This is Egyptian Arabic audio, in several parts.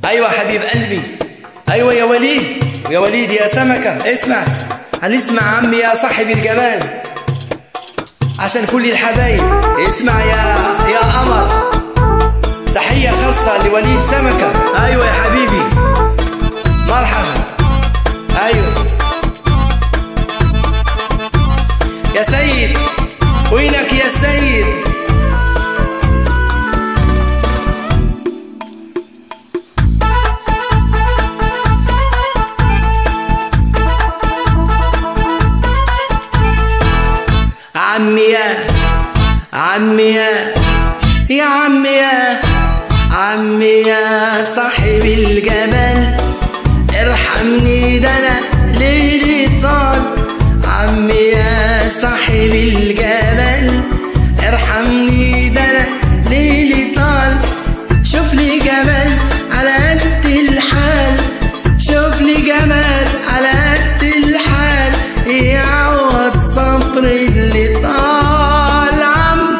ايوه حبيب قلبي ايوه يا وليد يا وليد يا سمكة اسمع هنسمع عمي يا صاحب الجمال عشان كل الحبايب اسمع يا يا قمر تحية خاصة لوليد سمكة ايوه يا حبيبي مرحبا ايوه يا سيد وينك يا سيد عمي يا عمي يا يا عمي يا عمي يا صاحب الجمال ارحمني ده انا ليلي طال عمي يا صاحب الجمال ارحمني ده انا ليلي طال شوف لي جمال على قد الحال شوف لي جمال على قد الحال يعوض صبري اللي طال عم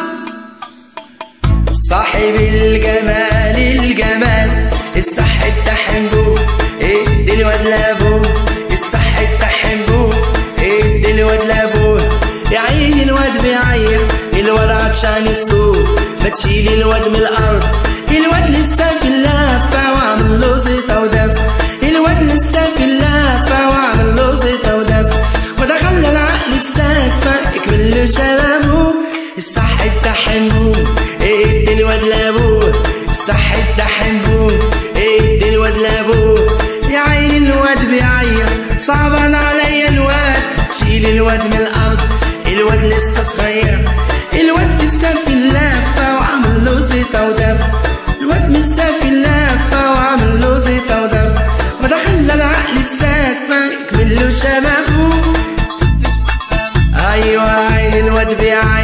صاحب الجمال الجمال الصح التحنبو ادي الواد لابوه الصح التحنبو ادي الواد لابوه يا عيني الواد بيعيط الواد عطشان يسكوت ما تشيلي الواد من الارض الواد لسه في اللافه وعامل له زيطه ودف الواد لسه في اللافه وعامل له زيطه ودف ودخلنا العقل بسقفه اكمل له شبابه الصح التحنبو ادي الواد لابوه الصح التحنبو ادي الواد لابوه يا عيني الواد بيعيط صعبان عليا الواد تشيل الواد من الارض الواد لسه صغير الواد لسه في اللافه وعامل له زيطه ودف الواد لسه في اللافه وعامل له زيطه ودف ودخل العقل السقفه اكمل له شبابه ايوه عين الواد بيعيط